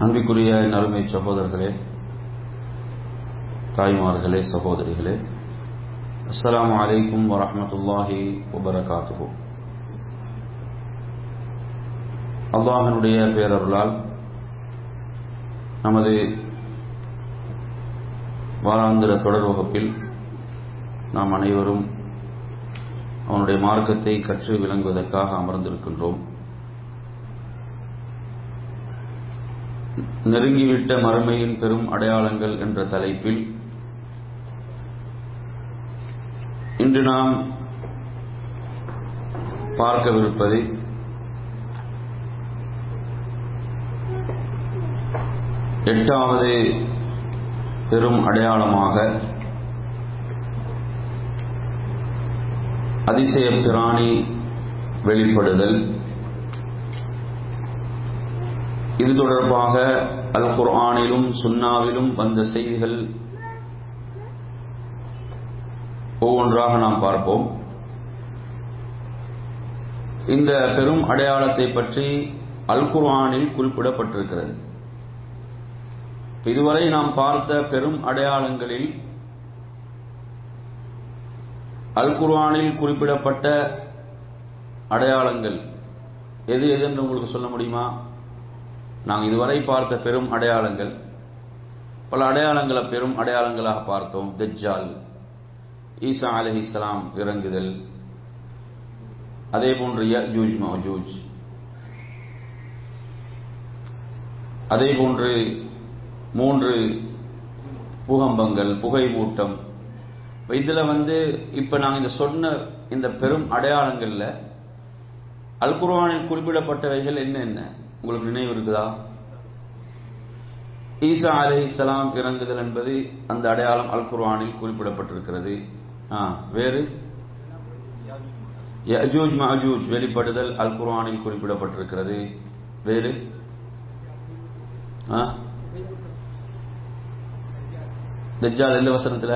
அன்பிற்குரிய நறுமை சகோதரர்களே தாய்மார்களே சகோதரிகளே அஸ்ஸலாமு அலைக்கும் வரஹமத்துல்லாஹி வபரகாத்துஹு அல்லாஹனுடைய பேரருளால் நமது வாராந்திர தொடர் வகுப்பில் நாம் அனைவரும் அவனுடைய மார்க்கத்தை கற்று விளங்குவதற்காக அமர்ந்திருக்கின்றோம் நெருங்கிவிட்ட மறுமையின் பெரும் அடையாளங்கள் என்ற தலைப்பில் இன்று நாம் பார்க்கவிருப்பது எட்டாவது பெரும் அடையாளமாக அதிசய பிராணி வெளிப்படுதல் இது தொடர்பாக அல் குர்ஆனிலும் சுன்னாவிலும் வந்த செய்திகள் ஒவ்வொன்றாக நாம் பார்ப்போம் இந்த பெரும் அடையாளத்தை பற்றி அல் குர்ஆனில் குறிப்பிடப்பட்டிருக்கிறது இதுவரை நாம் பார்த்த பெரும் அடையாளங்களில் அல் குர்ஆனில் குறிப்பிடப்பட்ட அடையாளங்கள் எது எது என்று உங்களுக்கு சொல்ல முடியுமா நாங்கள் இதுவரை பார்த்த பெரும் அடையாளங்கள் பல அடையாளங்களை பெரும் அடையாளங்களாக பார்த்தோம் தஜ்ஜால் ஈசா அலி இஸ்லாம் இறங்குதல் அதே போன்று யஜூஜ் மஜூஜ் அதே போன்று மூன்று பூகம்பங்கள் புகை மூட்டம் இதில் வந்து இப்போ நாங்கள் இந்த சொன்ன இந்த பெரும் அடையாளங்களில் அல் குர்வானில் குறிப்பிடப்பட்டவைகள் என்ன என்ன உங்களுக்கு நினைவு இருக்குதா ஈசா அலி இஸ்லாம் இறங்குதல் என்பது அந்த அடையாளம் அல் குர்வானில் குறிப்பிடப்பட்டிருக்கிறது வேறு யஜூஜ் மஜூஜ் வெளிப்படுதல் அல் குர்வானில் குறிப்பிடப்பட்டிருக்கிறது வேறு தஜ்ஜால் எந்த வசனத்தில்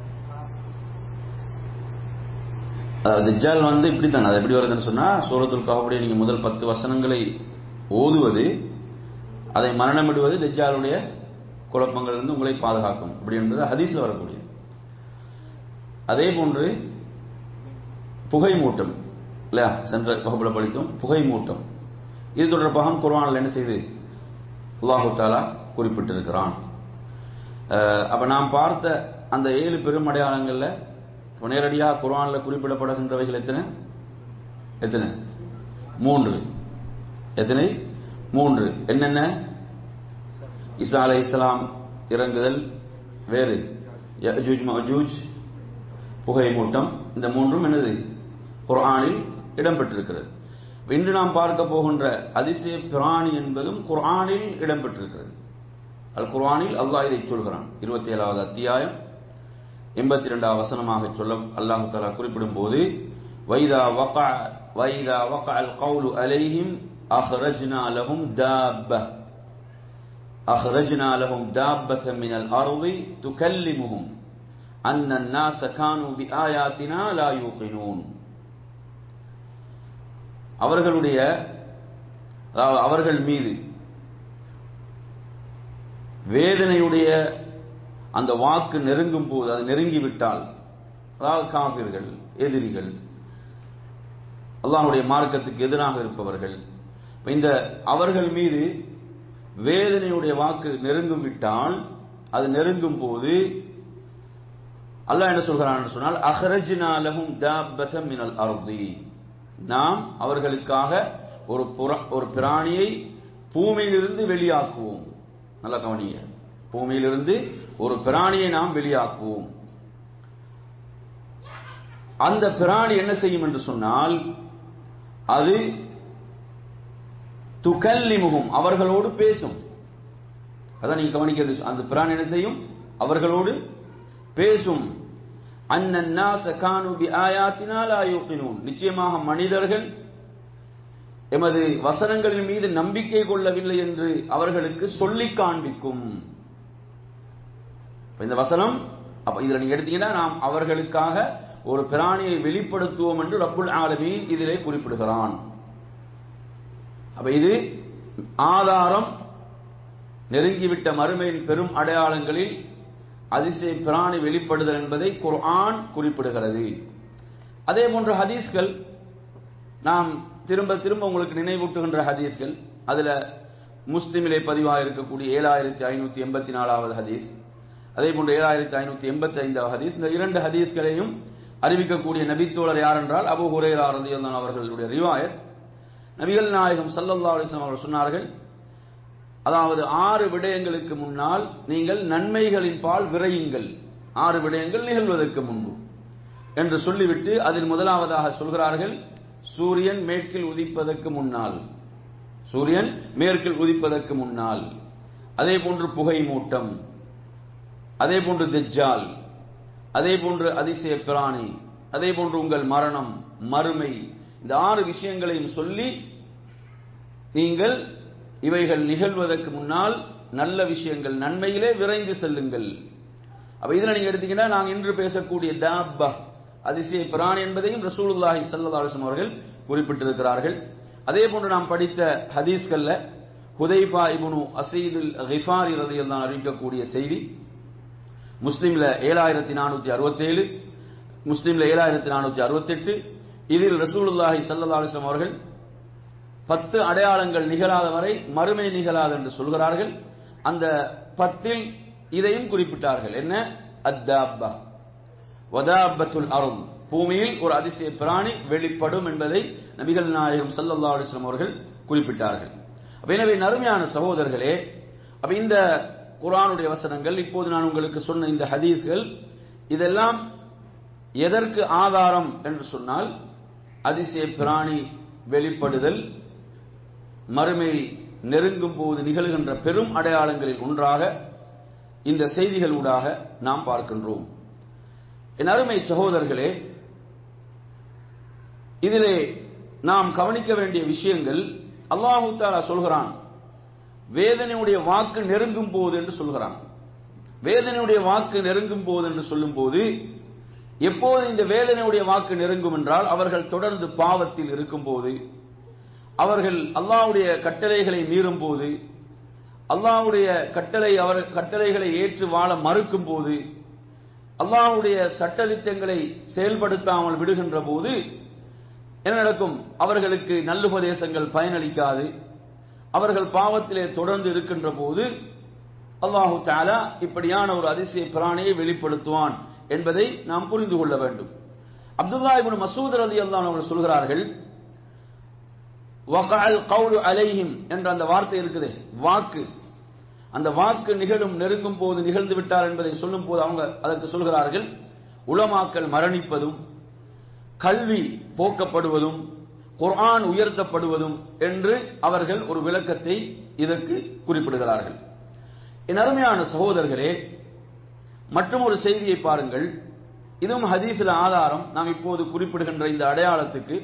தஜ்ஜால் வந்து இப்படித்தான் அது எப்படி வருதுன்னு சொன்னா சூரத்துல் கஹபுடைய நீங்க முதல் பத்து வசனங்களை ஓதுவது அதை மரணமிடுவது தஜ்ஜாலுடைய குழப்பங்கள் இருந்து உங்களை பாதுகாக்கும் அப்படி என்பது ஹதீஸ்ல வரக்கூடியது அதே போன்று புகை மூட்டம் இல்லையா சென்ற வகுப்புல படித்தோம் புகை மூட்டம் இது தொடர்பாக குர்வானில் என்ன செய்து அல்லாஹு தாலா குறிப்பிட்டிருக்கிறான் அப்ப நாம் பார்த்த அந்த ஏழு பெரும் அடையாளங்கள்ல நேரடியாக குர்ஆன்ல குறிப்பிடப்படுகின்றவைகள் எத்தனை எத்தனை மூன்று எத்தனை மூன்று என்னென்ன இசா அலை இஸ்லாம் இறங்குதல் வேறு யஜூஜ் மஜூஜ் புகை மூட்டம் இந்த மூன்றும் என்னது குர்ஆனில் இடம்பெற்றிருக்கிறது இன்று நாம் பார்க்க போகின்ற அதிசய பிராணி என்பதும் குர்ஆனில் இடம்பெற்றிருக்கிறது அல் குர்ஆனில் அல்லாஹ் இதை சொல்கிறான் இருபத்தி ஏழாவது அத்தியாயம் எண்பத்தி இரண்டாவது வசனமாக சொல்ல அல்லாஹு தாலா குறிப்பிடும் போது வைதா வகா வைதா வகா அல் கவுலு அலைஹிம் அஹ்ரஜ்னா லஹும் தாப்ப أخرجنا لهم دابة من الأرض تكلمهم أن الناس كانوا بآياتنا لا يوقنون அவர்களுடைய அவர்கள் மீது வேதனையுடைய அந்த வாக்கு நெருங்கும் போது அது நெருங்கிவிட்டால் அதாவது காபிர்கள் எதிரிகள் அல்லாஹுடைய மார்க்கத்துக்கு எதிராக இருப்பவர்கள் இந்த அவர்கள் மீது வேதனையுடைய வாக்கு நெருங்கும் விட்டால் அது நெருங்கும் போது அல்லாஹ் என்ன சொல்கிறான் சொன்னால் அஹரஜினாலகும் தாபத மினல் அருதி நாம் அவர்களுக்காக ஒரு ஒரு பிராணியை பூமியிலிருந்து வெளியாக்குவோம் நல்ல கவனிய பூமியிலிருந்து ஒரு பிராணியை நாம் வெளியாக்குவோம் அந்த பிராணி என்ன செய்யும் என்று சொன்னால் அது துகல்லிமுகும் அவர்களோடு பேசும் அதான் நீங்க கவனிக்கிறது அந்த பிராணி என்ன செய்யும் அவர்களோடு பேசும் நிச்சயமாக மனிதர்கள் எமது வசனங்களின் மீது நம்பிக்கை கொள்ளவில்லை என்று அவர்களுக்கு சொல்லி காண்பிக்கும் இந்த வசனம் அப்ப இதுல நீங்க எடுத்தீங்கன்னா நாம் அவர்களுக்காக ஒரு பிராணியை வெளிப்படுத்துவோம் என்று ரப்புல் ஆலமீன் இதிலே குறிப்பிடுகிறான் அப்ப இது ஆதாரம் நெருங்கிவிட்ட மறுமையின் பெரும் அடையாளங்களில் அதிசய பிராணி வெளிப்படுதல் என்பதை குர்ஆன் குறிப்பிடுகிறது அதே போன்ற ஹதீஸ்கள் நாம் திரும்ப திரும்ப உங்களுக்கு நினைவூட்டுகின்ற ஹதீஸ்கள் அதுல முஸ்லிமிலே பதிவாக இருக்கக்கூடிய ஏழாயிரத்தி ஐநூத்தி எண்பத்தி நாலாவது ஹதீஸ் அதே போன்று ஏழாயிரத்தி ஐநூத்தி எண்பத்தி ஐந்தாவது ஹதீஸ் இந்த இரண்டு ஹதீஸ்களையும் அறிவிக்கக்கூடிய நபித்தோழர் யார் என்றால் அபு ஹுரேரா ரதியல்லான் அவர்களுடைய ரிவாயத் நபிகள் நாயகம் சல்லல்லா அலிஸ்லாம் அவர்கள் சொன்னார்கள் அதாவது ஆறு விடயங்களுக்கு முன்னால் நீங்கள் நன்மைகளின் பால் விரையுங்கள் ஆறு விடயங்கள் நிகழ்வதற்கு முன்பு என்று சொல்லிவிட்டு அதில் முதலாவதாக சொல்கிறார்கள் சூரியன் மேற்கில் உதிப்பதற்கு முன்னால் சூரியன் மேற்கில் உதிப்பதற்கு முன்னால் அதே போன்று புகை மூட்டம் அதே போன்று தெஜ்ஜால் அதே போன்று அதிசய பிராணி அதே போன்று உங்கள் மரணம் மறுமை இந்த ஆறு விஷயங்களையும் சொல்லி நீங்கள் இவைகள் நிகழ்வதற்கு முன்னால் நல்ல விஷயங்கள் நன்மையிலே விரைந்து செல்லுங்கள் அப்ப இதுல நீங்க எடுத்தீங்கன்னா நாங்க இன்று பேசக்கூடிய தாப்பா அதிசய பிராணி என்பதையும் ரசூலுல்லாஹி ஸல்லல்லாஹு அலைஹி அவர்கள் குறிப்பிட்டிருக்கிறார்கள் அதே போன்று நாம் படித்த ஹதீஸ்கள்ல ஹுதைஃபா இப்னு அசீதுல் கிஃபாரி ரலியல்லாஹு அறிவிக்கக்கூடிய செய்தி முஸ்லிம்ல ஏழாயிரத்தி நானூத்தி அறுபத்தேழு முஸ்லிம்ல ஏழாயிரத்தி நானூத்தி அறுபத்தெட்டு இதில் ரசூலுல்லாஹி ஸல்லல்லாஹு அலைஹி அவர்கள் பத்து அடையாளங்கள் நிகழாத வரை மறுமை நிகழாது என்று சொல்கிறார்கள் அந்த பத்தில் இதையும் குறிப்பிட்டார்கள் என்ன அத்தாப்பா வதாபத்துல் அருள் பூமியில் ஒரு அதிசய பிராணி வெளிப்படும் என்பதை நபிகள் நாயகம் சல்லல்லா அலிஸ்லாம் அவர்கள் குறிப்பிட்டார்கள் எனவே நறுமையான சகோதரர்களே அப்ப இந்த குரானுடைய வசனங்கள் இப்போது நான் உங்களுக்கு சொன்ன இந்த ஹதீஸ்கள் இதெல்லாம் எதற்கு ஆதாரம் என்று சொன்னால் அதிசய பிராணி வெளிப்படுதல் மறுமை நெருங்கும் போது நிகழ்கின்ற பெரும் அடையாளங்களில் ஒன்றாக இந்த செய்திகள் ஊடாக நாம் பார்க்கின்றோம் என் அருமை சகோதரர்களே இதிலே நாம் கவனிக்க வேண்டிய விஷயங்கள் அல்லாஹு தாலா சொல்கிறான் வேதனையுடைய வாக்கு நெருங்கும் போது என்று சொல்கிறான் வேதனையுடைய வாக்கு நெருங்கும் போது என்று சொல்லும் போது எப்போது இந்த வேதனையுடைய வாக்கு நெருங்கும் என்றால் அவர்கள் தொடர்ந்து பாவத்தில் இருக்கும் போது அவர்கள் அல்லாவுடைய கட்டளைகளை மீறும் போது அல்லாவுடைய கட்டளை அவர் கட்டளைகளை ஏற்று வாழ மறுக்கும் போது அல்லாவுடைய சட்டதிட்டங்களை செயல்படுத்தாமல் விடுகின்ற போது என்ன நடக்கும் அவர்களுக்கு நல்லுபதேசங்கள் பயனளிக்காது அவர்கள் பாவத்திலே தொடர்ந்து இருக்கின்ற போது அல்லாஹு தாலா இப்படியான ஒரு அதிசய பிராணியை வெளிப்படுத்துவான் என்பதை நாம் புரிந்து கொள்ள வேண்டும் அப்துல்லா இபின் மசூத் ரதி அல்லான் அவர்கள் சொல்கிறார்கள் வகால் கவுலு அலைஹிம் என்ற அந்த வார்த்தை இருக்குது வாக்கு அந்த வாக்கு நிகழும் நெருங்கும் போது நிகழ்ந்து விட்டார் என்பதை சொல்லும் போது அவங்க அதற்கு சொல்கிறார்கள் உலமாக்கல் மரணிப்பதும் கல்வி போக்கப்படுவதும் குர்ஆன் உயர்த்தப்படுவதும் என்று அவர்கள் ஒரு விளக்கத்தை இதற்கு குறிப்பிடுகிறார்கள் என் அருமையான சகோதரர்களே மற்றும் ஒரு செய்தியை பாருங்கள் இதுவும் ஹதீஸில் ஆதாரம் நாம் இப்போது குறிப்பிடுகின்ற இந்த அடையாளத்துக்கு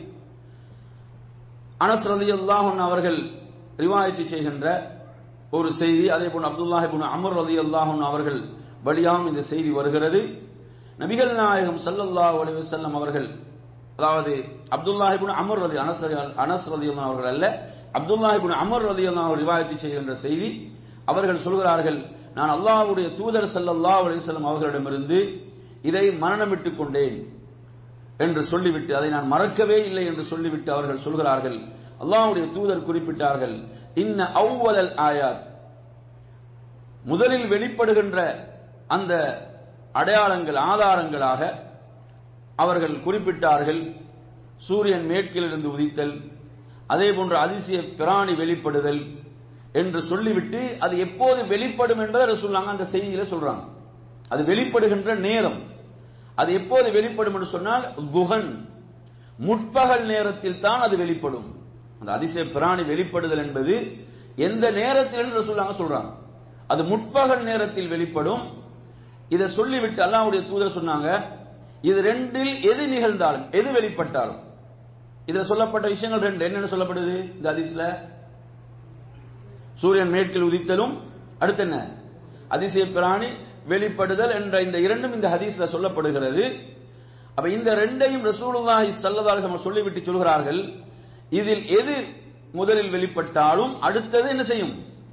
அனஸ் ரதி அல்லாஹன் அவர்கள் ரிவாயத்து செய்கின்ற ஒரு செய்தி அதே போன்று அப்துல்லாஹிபுன் அமர் ரதி அல்லாஹன் அவர்கள் வழியாகவும் இந்த செய்தி வருகிறது நபிகள் நாயகம் சல்லல்லாஹு அலைஹி வஸல்லம் அவர்கள் அதாவது அப்துல்லாஹிபுன் அமர் ரதி அனஸ் அனஸ் ரதி அவர்கள் அல்ல அப்துல்லாஹிபுன் அமர் ரதி அவர் ரிவாயத்து செய்கின்ற செய்தி அவர்கள் சொல்கிறார்கள் நான் அல்லாஹ்வுடைய தூதர் சல்லல்லாஹு அலைஹி வஸல்லம் அவர்களிடமிருந்து இதை மரணமிட்டுக் கொண்டேன் என்று சொல்லிவிட்டு அதை நான் மறக்கவே இல்லை என்று சொல்லிவிட்டு அவர்கள் சொல்கிறார்கள் அல்லாஹ்வுடைய தூதர் குறிப்பிட்டார்கள் இன்ன அவ்வலல் ஆயாத் முதலில் வெளிப்படுகின்ற அந்த அடையாளங்கள் ஆதாரங்களாக அவர்கள் குறிப்பிட்டார்கள் சூரியன் மேற்கிலிருந்து உதித்தல் அதே போன்ற அதிசய பிராணி வெளிப்படுதல் என்று சொல்லிவிட்டு அது எப்போது வெளிப்படும் என்பதை சொல்லாங்க அந்த செய்தியில சொல்றாங்க அது வெளிப்படுகின்ற நேரம் அது எப்போது வெளிப்படும் என்று சொன்னால் குஹன் முற்பகல் நேரத்தில் தான் அது வெளிப்படும் அந்த அதிசய பிராணி வெளிப்படுதல் என்பது எந்த நேரத்தில் என்று சொல்லாங்க சொல்றாங்க அது முற்பகல் நேரத்தில் வெளிப்படும் இதை சொல்லிவிட்டு அல்லாவுடைய தூதர் சொன்னாங்க இது ரெண்டில் எது நிகழ்ந்தாலும் எது வெளிப்பட்டாலும் இதுல சொல்லப்பட்ட விஷயங்கள் ரெண்டு என்னென்ன சொல்லப்படுது இந்த அதிசல சூரியன் மேற்கில் உதித்தலும் அடுத்து என்ன அதிசய பிராணி வெளிப்படுதல் என்ற இந்த இரண்டும் இந்த ஹதீஸ்ல சொல்லப்படுகிறது அப்ப இந்த ரெண்டையும் ரசூலுல்லாஹி ஸல்லல்லாஹு அலைஹி வஸல்லம் சொல்லிவிட்டு சொல்கிறார்கள் இதில் எது முதலில் வெளிப்பட்டாலும் அடுத்தது என்ன செய்யும்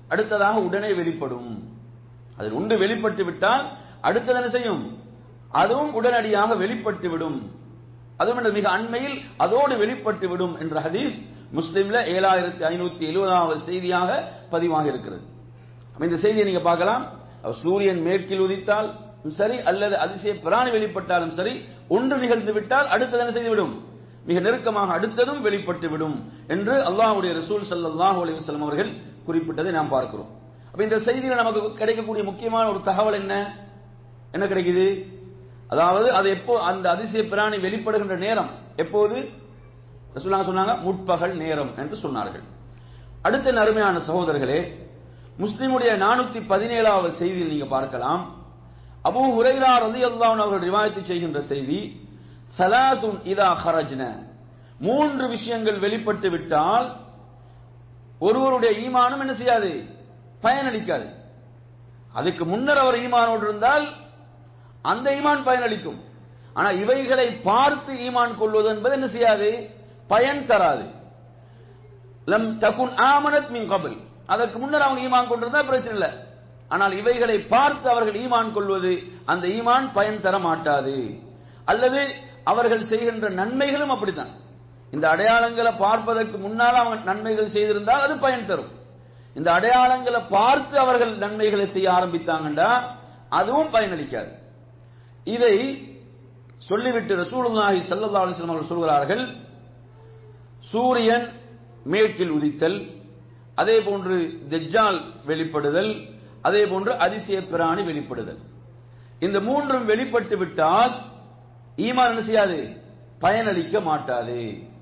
அடுத்ததாக உடனே வெளிப்படும் அதில் ஒன்று வெளிப்பட்டு விட்டால் அடுத்தது என்ன செய்யும் அதுவும் உடனடியாக வெளிப்பட்டு விடும் அதுவும் என்ன மிக அண்மையில் அதோடு வெளிப்பட்டு விடும் என்ற ஹதீஸ் முஸ்லிம்ல ஏழாயிரத்தி ஐநூத்தி எழுபதாவது செய்தியாக பதிவாக இருக்கிறது அப்ப இந்த செய்தியை நீங்க பார்க்கலாம் சூரியன் மேற்கில் உதித்தால் சரி அல்லது அதிசய பிராணி வெளிப்பட்டாலும் சரி ஒன்று நிகழ்ந்து விட்டால் அடுத்தது என்ன செய்துவிடும் மிக நெருக்கமாக அடுத்ததும் வெளிப்பட்டு விடும் என்று அல்லாஹ்வுடைய ரசூல் ஸல்லல்லாஹு அலைஹி வஸல்லம் அவர்கள் குறிப்பிட்டதை நாம் பார்க்கிறோம் அப்ப இந்த செய்தியில நமக்கு கிடைக்கக்கூடிய முக்கியமான ஒரு தகவல் என்ன என்ன கிடைக்குது அதாவது அது எப்போ அந்த அதிசய பிராணி வெளிப்படுகின்ற நேரம் எப்போது ரசூலுல்லாஹ் சொன்னாங்க முற்பகல் நேரம் என்று சொன்னார்கள் அடுத்த அருமையான சகோதரர்களே முஸ்லிமுடைய நானூத்தி பதினேழாவது செய்தியில் நீங்க பார்க்கலாம் அபூ ஹுரைரா ரலியல்லாஹு அவர்கள் ரிவாயத்து செய்கின்ற செய்தி சலாசுன் இதா ஹரஜ்ன மூன்று விஷயங்கள் வெளிப்பட்டு விட்டால் ஒருவருடைய ஈமானும் என்ன செய்யாது பயனளிக்காது அதுக்கு முன்னர் அவர் ஈமானோடு இருந்தால் அந்த ஈமான் பயனளிக்கும் ஆனா இவைகளை பார்த்து ஈமான் கொள்வது என்பது என்ன செய்யாது பயன் தராது லம் தகுன் ஆமனத் மின் கபல் அதற்கு முன்னர் அவங்க ஈமான் கொண்டிருந்தா பிரச்சனை இல்லை ஆனால் இவைகளை பார்த்து அவர்கள் ஈமான் கொள்வது அந்த ஈமான் பயன் தர மாட்டாது அல்லது அவர்கள் செய்கின்ற நன்மைகளும் அப்படித்தான் இந்த அடையாளங்களை பார்ப்பதற்கு முன்னால் அவங்க நன்மைகள் செய்திருந்தால் அது பயன் தரும் இந்த அடையாளங்களை பார்த்து அவர்கள் நன்மைகளை செய்ய ஆரம்பித்தாங்கண்டா அதுவும் பயனளிக்காது இதை சொல்லிவிட்டு ரசூலுல்லாஹி ஸல்லல்லாஹு அலைஹி வஸல்லம் அவர்கள் சொல்கிறார்கள் சூரியன் மேற்கில் உதித்தல் அதே போன்று தெஜ்ஜால் வெளிப்படுதல் அதே போன்று அதிசய பிராணி வெளிப்படுதல் இந்த மூன்றும் வெளிப்பட்டு விட்டால் ஈமான் என்ன செய்யாது பயனளிக்க மாட்டாது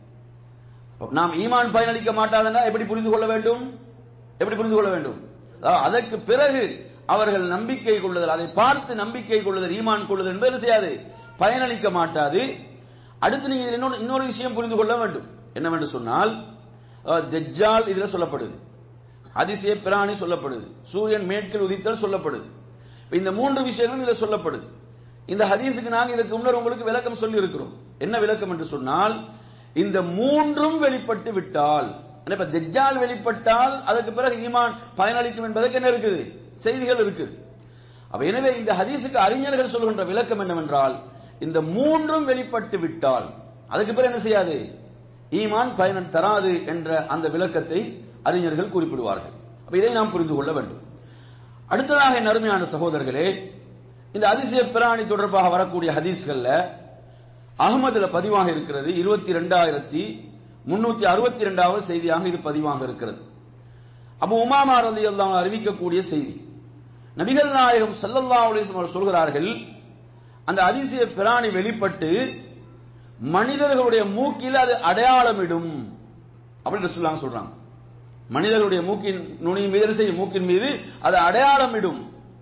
நாம் ஈமான் பயனளிக்க மாட்டாதுன்னா எப்படி புரிந்து கொள்ள வேண்டும் எப்படி புரிந்து கொள்ள வேண்டும் அதற்கு பிறகு அவர்கள் நம்பிக்கை கொள்ளுதல் அதை பார்த்து நம்பிக்கை கொள்ளுதல் ஈமான் கொள்ளுதல் என்பது செய்யாது பயனளிக்க மாட்டாது அடுத்து நீங்க இன்னொரு இன்னொரு விஷயம் புரிந்து கொள்ள வேண்டும் என்னவென்று சொன்னால் தெஜ்ஜால் இதுல சொல்லப்படுது அதிசய பிராணி சொல்லப்படுது சூரியன் மேற்கில் உதித்தல் சொல்லப்படுது இந்த மூன்று விஷயங்களும் இதுல சொல்லப்படுது இந்த ஹதீஸுக்கு நாங்க இதுக்கு முன்னர் உங்களுக்கு விளக்கம் சொல்லி இருக்கிறோம் என்ன விளக்கம் என்று சொன்னால் இந்த மூன்றும் வெளிப்பட்டு விட்டால் இப்ப தெஜ்ஜால் வெளிப்பட்டால் அதுக்கு பிறகு ஈமான் பயனளிக்கும் என்பதற்கு என்ன இருக்குது செய்திகள் இருக்குது அப்ப எனவே இந்த ஹதீஸுக்கு அறிஞர்கள் சொல்கின்ற விளக்கம் என்னவென்றால் இந்த மூன்றும் வெளிப்பட்டு விட்டால் அதுக்கு பிறகு என்ன செய்யாது ஈமான் பயன் தராது என்ற அந்த விளக்கத்தை அறிஞர்கள் குறிப்பிடுவார்கள் அப்ப இதை நாம் புரிந்து கொள்ள வேண்டும் அடுத்ததாக என் அருமையான சகோதரர்களே இந்த அதிசய பிராணி தொடர்பாக வரக்கூடிய ஹதீஸ்கள்ல அகமதுல பதிவாக இருக்கிறது இருபத்தி ரெண்டாயிரத்தி முன்னூத்தி அறுபத்தி ரெண்டாவது செய்தியாக இது பதிவாக இருக்கிறது அப்போ உமாமா ரதி அல்லாஹ் அறிவிக்கக்கூடிய செய்தி நபிகள் நாயகம் சல்லல்லா அலிஸ்லம் சொல்கிறார்கள் அந்த அதிசய பிராணி வெளிப்பட்டு மனிதர்களுடைய மூக்கில் அது அடையாளமிடும் அப்படின்னு சொல்லாங்க சொல்றாங்க மனிதர்களுடைய மூக்கின் நுனி மீது செய்யும் மூக்கின் மீது அது அடையாளமிடும்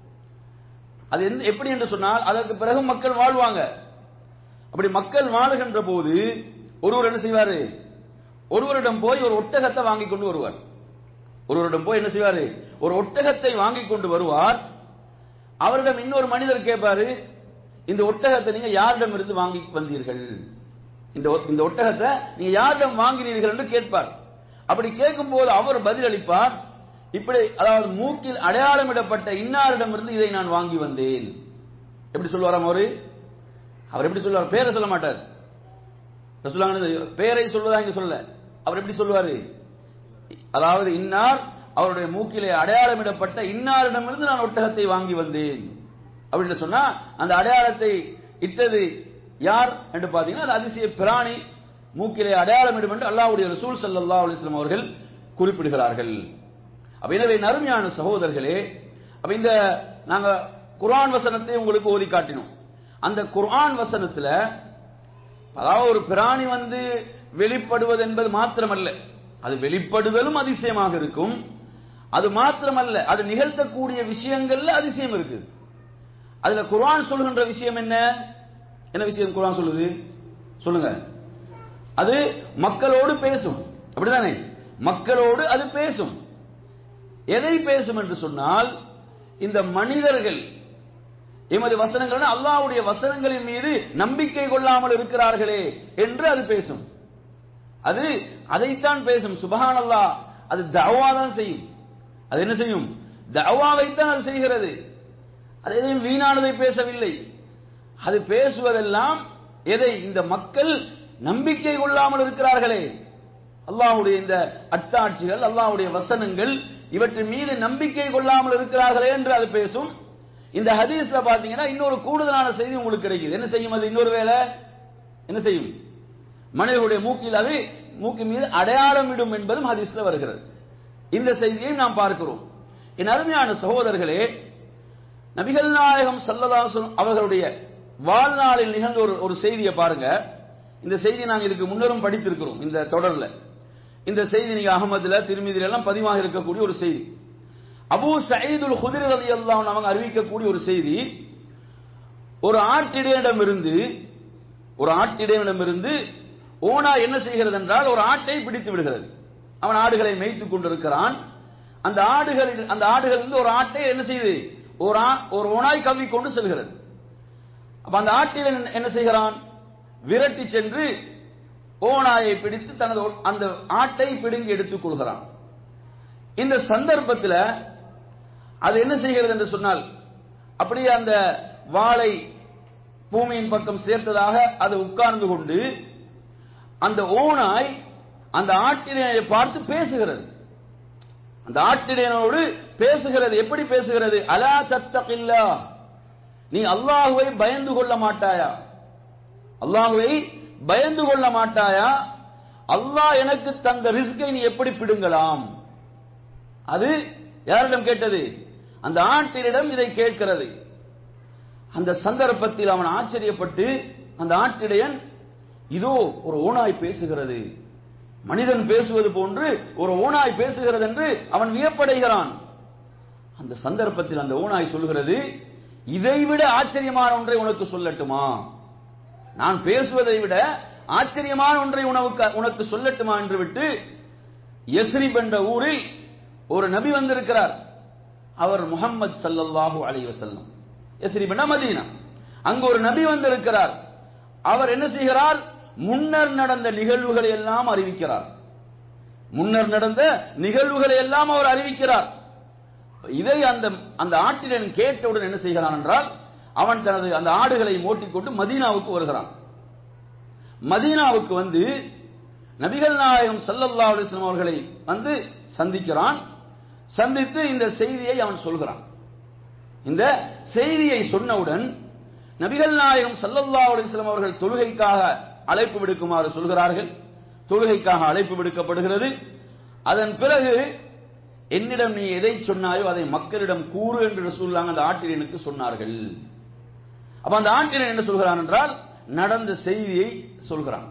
அது எப்படி என்று சொன்னால் அதற்கு பிறகு மக்கள் வாழ்வாங்க அப்படி மக்கள் வாழுகின்ற போது ஒருவர் என்ன செய்வாரு ஒருவரிடம் போய் ஒரு ஒட்டகத்தை வாங்கி கொண்டு வருவார் ஒருவரிடம் போய் என்ன செய்வாரு ஒரு ஒட்டகத்தை வாங்கி கொண்டு வருவார் அவரிடம் இன்னொரு மனிதர் கேட்பாரு இந்த ஒட்டகத்தை நீங்க யாரிடம் இருந்து வாங்கி வந்தீர்கள் இந்த இந்த ஒட்டகத்தை நீங்க யாரிடம் வாங்கினீர்கள் என்று கேட்பார் அப்படி கேட்கும் போது அவர் பதில் அளிப்பார் இப்படி அதாவது மூக்கில் அடையாளமிடப்பட்ட இன்னாரிடம் இருந்து இதை நான் வாங்கி வந்தேன் எப்படி சொல்லுவாராம் அவரு அவர் எப்படி சொல்லுவார் பேரை சொல்ல மாட்டார் சொல்லுவாங்க பேரை சொல்வதா இங்க சொல்ல அவர் எப்படி சொல்லுவாரு அதாவது இன்னார் அவருடைய மூக்கிலே அடையாளமிடப்பட்ட இன்னாரிடமிருந்து நான் ஒட்டகத்தை வாங்கி வந்தேன் அப்படின்னு சொன்னா அந்த அடையாளத்தை இட்டது யார் என்று பாத்தீங்கன்னா அது அதிசய பிராணி மூக்கிலே அடையாளமிடும் என்று அல்லாவுடைய ரசூல் சல்லா அலிஸ்லாம் அவர்கள் குறிப்பிடுகிறார்கள் அப்ப எனவே நறுமையான சகோதரர்களே அப்ப இந்த நாங்க குர்ஆன் வசனத்தை உங்களுக்கு ஓதி காட்டினோம் அந்த குர்ஆன் வசனத்துல அதாவது ஒரு பிராணி வந்து வெளிப்படுவது என்பது மாத்திரமல்ல அது வெளிப்படுதலும் அதிசயமாக இருக்கும் அது மாத்திரமல்ல அது நிகழ்த்தக்கூடிய விஷயங்கள்ல அதிசயம் இருக்கு அதுல குர்ஆன் சொல்லுகின்ற விஷயம் என்ன என்ன விஷயம் குர்ஆன் சொல்லுது சொல்லுங்க அது மக்களோடு பேசும் அப்படிதானே மக்களோடு அது பேசும் எதை பேசும் என்று சொன்னால் இந்த மனிதர்கள் எமது வசனங்கள் அல்லாவுடைய வசனங்களின் மீது நம்பிக்கை கொள்ளாமல் இருக்கிறார்களே என்று அது பேசும் அது அதைத்தான் பேசும் சுபஹான் அல்லா அது தவா தான் செய்யும் அது என்ன செய்யும் தவாவைத்தான் அது செய்கிறது அது எதையும் வீணானதை பேசவில்லை அது பேசுவதெல்லாம் எதை இந்த மக்கள் நம்பிக்கை கொள்ளாமல் இருக்கிறார்களே அல்லாஹ்வுடைய இந்த அத்தாட்சிகள் அல்லாஹ்வுடைய வசனங்கள் இவற்றின் மீது நம்பிக்கை கொள்ளாமல் இருக்கிறார்களே என்று அது பேசும் இந்த ஹதீஸ்ல பாத்தீங்கன்னா இன்னொரு கூடுதலான செய்தி உங்களுக்கு கிடைக்குது என்ன செய்யும் அது இன்னொரு வேலை என்ன செய்யும் மனிதர்களுடைய மூக்கில் அது மூக்கின் மீது அடையாளம் இடும் என்பதும் ஹதீஸ்ல வருகிறது இந்த செய்தியை நாம் பார்க்கிறோம் என் அருமையான சகோதரர்களே நபிகள் நாயகம் சல்லதாசன் அவர்களுடைய வாழ்நாளில் நிகழ்ந்த ஒரு ஒரு செய்தியை பாருங்க இந்த செய்தி நாங்க இதுக்கு முன்னரும் படித்திருக்கிறோம் இந்த தொடர்ல இந்த செய்தி நீங்க அகமதுல திருமதியில எல்லாம் பதிவாக இருக்கக்கூடிய ஒரு செய்தி அபூ சயீதுல் குதிர் ரதி அவங்க அறிவிக்கக்கூடிய ஒரு செய்தி ஒரு ஆட்டிடையிடமிருந்து ஒரு ஆட்டிடையிடமிருந்து ஓனா என்ன செய்கிறது என்றால் ஒரு ஆட்டை பிடித்து விடுகிறது அவன் ஆடுகளை மேய்த்துக் கொண்டிருக்கிறான் அந்த ஆடுகள் அந்த ஆடுகள் இருந்து ஒரு ஆட்டை என்ன செய்யுது ஒரு ஆ- ஒரு ஓனாய் கவ்வி கொண்டு செல்கிறது அப்ப அந்த ஆட்டில் என்ன செய்கிறான் விரட்டி சென்று ஓநாயை பிடித்து தனது ஒ- அந்த ஆட்டை பிடுங்கி எடுத்துக் கொள்கிறான் இந்த சந்தர்ப்பத்தில் அது என்ன செய்கிறது என்று சொன்னால் அப்படியே அந்த வாளை பூமியின் பக்கம் சேர்த்ததாக அது உட்கார்ந்து கொண்டு அந்த ஓனாய் அந்த ஆட்டினை பார்த்து பேசுகிறது அந்த ஆட்டிடையனோடு பேசுகிறது எப்படி பேசுகிறது அலா தத்தகில்லா நீ அல்லாஹுவை பயந்து கொள்ள மாட்டாயா அல்லாஹுவை பயந்து கொள்ள மாட்டாயா அல்லாஹ் எனக்கு தந்த ரிஸ்கை நீ எப்படி பிடுங்கலாம் அது யாரிடம் கேட்டது அந்த ஆட்டினிடம் இதை கேட்கிறது அந்த சந்தர்ப்பத்தில் அவன் ஆச்சரியப்பட்டு அந்த ஆட்டிடையன் இதோ ஒரு ஓனாய் பேசுகிறது மனிதன் பேசுவது போன்று ஒரு ஓனாய் பேசுகிறது என்று அவன் வியப்படைகிறான் அந்த சந்தர்ப்பத்தில் அந்த ஓனாய் சொல்கிறது இதைவிட ஆச்சரியமான ஒன்றை உனக்கு சொல்லட்டுமா நான் பேசுவதை விட ஆச்சரியமான ஒன்றை உனக்கு உனக்கு சொல்லட்டுமா என்று விட்டு எஸ்ரிப் என்ற ஊரில் ஒரு நபி வந்திருக்கிறார் அவர் முகம்மது ஸல்லல்லாஹு அலைஹி வஸல்லம் எஸ்ரிப் என்ற மதீனா அங்கு ஒரு நபி வந்திருக்கிறார் அவர் என்ன செய்கிறார் முன்னர் நடந்த நிகழ்வுகளை எல்லாம் அறிவிக்கிறார் முன்னர் நடந்த நிகழ்வுகளை எல்லாம் அவர் அறிவிக்கிறார் இதை அந்த அந்த ஆட்டிடன் கேட்டவுடன் என்ன செய்கிறான் என்றால் அவன் தனது அந்த ஆடுகளை ஓட்டிக்கொண்டு மதீனாவுக்கு வருகிறான் மதீனாவுக்கு வந்து நபிகள் நாயகம் ஸல்லல்லாஹு அலைஹி வஸல்லம் அவர்களை வந்து சந்திக்கிறான் சந்தித்து இந்த செய்தியை அவன் சொல்கிறான் இந்த செய்தியை சொன்னவுடன் நபிகள் நாயகம் ஸல்லல்லாஹு அலைஹி வஸல்லம் அவர்கள் தொழுகைக்காக அழைப்பு விடுக்குமாறு சொல்கிறார்கள் தொழுகைக்காக அழைப்பு விடுக்கப்படுகிறது அதன் பிறகு என்னிடம் நீ எதை சொன்னாயோ அதை மக்களிடம் கூறு என்று ரசூலுல்லாஹ் அந்த ஆட்டிரியனுக்கு சொன்னார்கள் அப்ப அந்த ஆட்டிரியன் என்ன சொல்கிறான் என்றால் நடந்த செய்தியை சொல்கிறான்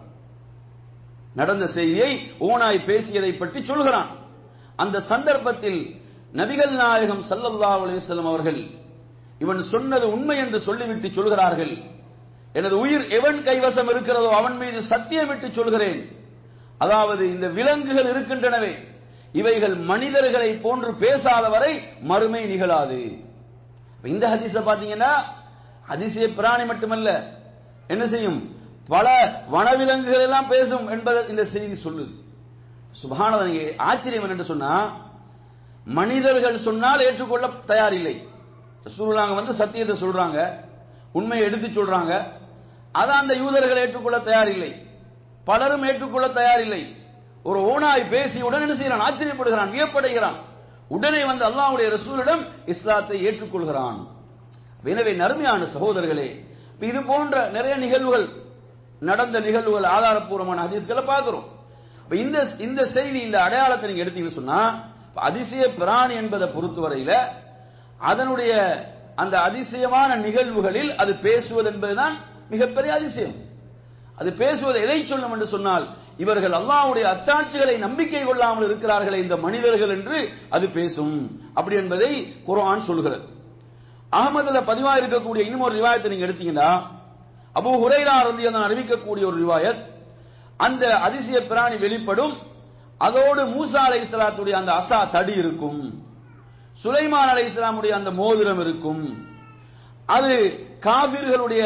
நடந்த செய்தியை ஓனாய் பேசியதை பற்றி சொல்கிறான் அந்த சந்தர்ப்பத்தில் நபிகள் நாயகம் ஸல்லல்லாஹு அலைஹி வஸல்லம் அவர்கள் இவன் சொன்னது உண்மை என்று சொல்லிவிட்டு சொல்கிறார்கள் எனது உயிர் எவன் கைவசம் இருக்கிறதோ அவன் மீது சத்தியமிட்டு சொல்கிறேன் அதாவது இந்த விலங்குகள் இருக்கின்றனவே இவைகள் மனிதர்களை போன்று பேசாத வரை மறுமை நிகழாது இந்த ஹதீஸ பாத்தீங்கன்னா ஹதீஸே பிராணி மட்டுமல்ல என்ன செய்யும் பல வனவிலங்குகள் எல்லாம் பேசும் என்பதை இந்த செய்தி சொல்லுது சுபானத ஆச்சரியம் என்று சொன்னா மனிதர்கள் சொன்னால் ஏற்றுக்கொள்ள தயாரில்லை ரசூலுல்லாஹ் வந்து சத்தியத்தை சொல்றாங்க உண்மையை எடுத்து சொல்றாங்க அதை அந்த யூதர்கள் ஏற்றுக்கொள்ள தயாரில்லை பலரும் ஏற்றுக்கொள்ள தயாரில்லை ஒரு ஓனாய் பேசி உடனே என்ன செய்யறான் ஆச்சரியப்படுகிறான் வியப்படைகிறான் உடனே வந்து அல்லாஹ்வுடைய ரசூலிடம் இஸ்லாத்தை ஏற்றுக்கொள்கிறான் எனவே நறுமையான சகோதரர்களே இப்ப இது போன்ற நிறைய நிகழ்வுகள் நடந்த நிகழ்வுகள் ஆதாரப்பூர்வமான ஹதீஸ்களை பார்க்கிறோம் இப்ப இந்த இந்த செய்தி இந்த அடையாளத்தை நீங்க எடுத்தீங்கன்னு சொன்னா இப்ப அதிசய பிராணி என்பதை பொறுத்தவரையில அதனுடைய அந்த அதிசயமான நிகழ்வுகளில் அது பேசுவது என்பதுதான் மிகப்பெரிய அதிசயம் அது பேசுவது எதை சொல்லும் என்று சொன்னால் இவர்கள் அல்லாஹ்வுடைய அத்தாட்சிகளை நம்பிக்கை கொள்ளாமல் இருக்கிறார்களே இந்த மனிதர்கள் என்று அது பேசும் அப்படி என்பதை குர்ஆன் சொல்கிறது அகமதுல பதிவா இருக்கக்கூடிய இன்னும் ஒரு ரிவாயத்தை நீங்க எடுத்தீங்கன்னா அபூ ஹுரைரா ரலியல்லாஹு அறிவிக்கக்கூடிய ஒரு ரிவாயத் அந்த அதிசய பிராணி வெளிப்படும் அதோடு மூசா அலைஹிஸ்ஸலாத்துடைய அந்த அசா தடி இருக்கும் சுலைமான் அலைஹிஸ்ஸலாமுடைய அந்த மோதிரம் இருக்கும் அது காபிர்களுடைய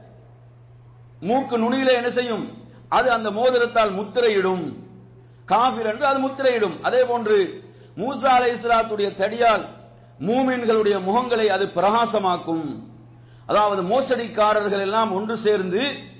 மூக்கு நுனியில என்ன செய்யும் அது அந்த மோதிரத்தால் முத்திரையிடும் காபிர் என்று அது முத்திரையிடும் அதே போன்று மூசா அலை இஸ்லாத்துடைய தடியால் மூமின்களுடைய முகங்களை அது பிரகாசமாக்கும் அதாவது மோசடிக்காரர்கள் எல்லாம் ஒன்று சேர்ந்து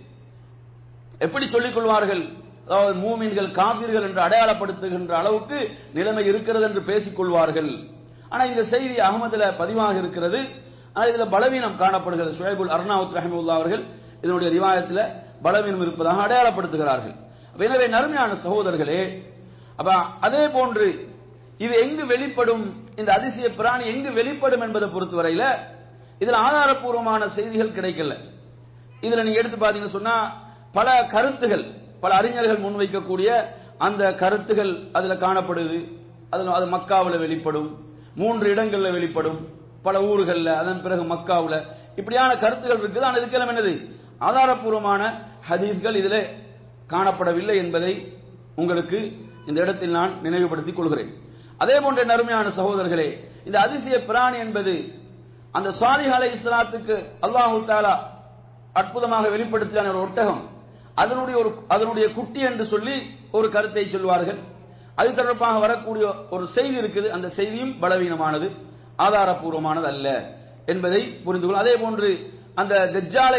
எப்படி சொல்லிக் கொள்வார்கள் அதாவது மூமின்கள் காவிர்கள் என்று அடையாளப்படுத்துகின்ற அளவுக்கு நிலைமை இருக்கிறது என்று பேசிக் கொள்வார்கள் ஆனா இந்த செய்தி அகமதுல பதிவாக இருக்கிறது ஆனா இதுல பலவீனம் காணப்படுகிறது சுஹைபுல் அர்னாவுத் ரஹமுல்லா அவர்கள் இதனுடைய ரிவாயத்தில் பலவீனம் இருப்பதாக அடையாளப்படுத்துகிறார்கள் அப்ப எனவே நறுமையான சகோதரர்களே அப்ப அதே போன்று இது எங்கு வெளிப்படும் இந்த அதிசய பிராணி எங்கு வெளிப்படும் என்பதை பொறுத்தவரையில இதுல ஆதாரப்பூர்வமான செய்திகள் கிடைக்கல இதுல நீங்க எடுத்து பாத்தீங்கன்னு சொன்னா பல கருத்துகள் பல அறிஞர்கள் முன்வைக்கக்கூடிய அந்த கருத்துகள் அதுல காணப்படுது அதுல அது மக்காவுல வெளிப்படும் மூன்று இடங்கள்ல வெளிப்படும் பல ஊர்கள்ல அதன் பிறகு மக்காவுல இப்படியான கருத்துகள் இருக்குது ஆனா இதுக்கெல்லாம் என்னது ஆதாரப்பூர்வமான ஹதீஸ்கள் இதில் காணப்படவில்லை என்பதை உங்களுக்கு இந்த இடத்தில் நான் நினைவுபடுத்திக் கொள்கிறேன் அதே போன்ற நறுமையான சகோதரர்களே இந்த அதிசய பிராணி என்பது அந்த சாலிஹ் அலை இஸ்லாத்துக்கு அல்லாஹு தாலா அற்புதமாக வெளிப்படுத்தின ஒரு ஒட்டகம் அதனுடைய ஒரு அதனுடைய குட்டி என்று சொல்லி ஒரு கருத்தை சொல்வார்கள் அது தொடர்பாக வரக்கூடிய ஒரு செய்தி இருக்குது அந்த செய்தியும் பலவீனமானது ஆதாரப்பூர்வமானது அல்ல என்பதை புரிந்து கொள்ளும் அதே போன்று அந்த தெஜ்ஜாலை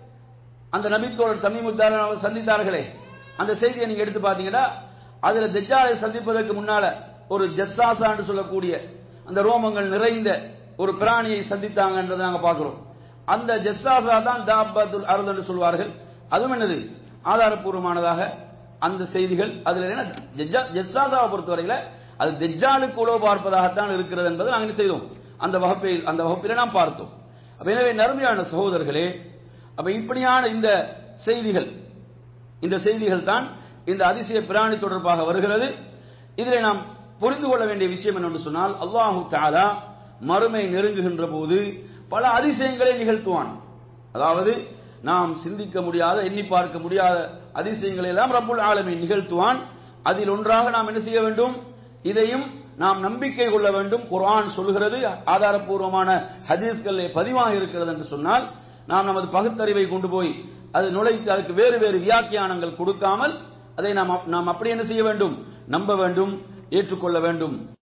அந்த நபித்தோழர் தமிமுத்தார சந்தித்தார்களே அந்த செய்தியை நீங்க எடுத்து பாத்தீங்கன்னா அதுல தெஜ்ஜாலை சந்திப்பதற்கு முன்னால ஒரு ஜஸ்தாசா என்று சொல்லக்கூடிய அந்த ரோமங்கள் நிறைந்த ஒரு பிராணியை சந்தித்தாங்கன்றதை நாங்க பார்க்கிறோம் அந்த ஜஸ்தாசா தான் தாபத்துல் அருள் என்று சொல்வார்கள் அதுவும் என்னது ஆதாரப்பூர்வமானதாக அந்த செய்திகள் அதுல என்ன ஜஸ்தாசாவை பொறுத்தவரையில அது தெஜ்ஜாலுக்கு உழவு பார்ப்பதாகத்தான் இருக்கிறது என்பதை நாங்கள் என்ன செய்தோம் அந்த வகுப்பில் அந்த வகுப்பில் நாம் பார்த்தோம் அப்ப எனவே நறுமையான சகோதரர்களே அப்ப இப்படியான இந்த செய்திகள் இந்த செய்திகள் தான் இந்த அதிசய பிராணி தொடர்பாக வருகிறது இதில் நாம் புரிந்து கொள்ள வேண்டிய விஷயம் என்னென்று சொன்னால் அல்லாஹு தாலா மறுமை நெருங்குகின்ற போது பல அதிசயங்களை நிகழ்த்துவான் அதாவது நாம் சிந்திக்க முடியாத எண்ணி பார்க்க முடியாத அதிசயங்களை எல்லாம் ரப்புல் ஆலமி நிகழ்த்துவான் அதில் ஒன்றாக நாம் என்ன செய்ய வேண்டும் இதையும் நாம் நம்பிக்கை கொள்ள வேண்டும் குர்ஆன் சொல்கிறது ஆதாரப்பூர்வமான ஹதீஸ்கள் பதிவாக இருக்கிறது என்று சொன்னால் நாம் நமது பகுத்தறிவை கொண்டு போய் அது நுழைத்து அதுக்கு வேறு வேறு வியாக்கியானங்கள் கொடுக்காமல் அதை நாம் நாம் அப்படி என்ன செய்ய வேண்டும் நம்ப வேண்டும் ஏற்றுக்கொள்ள வேண்டும்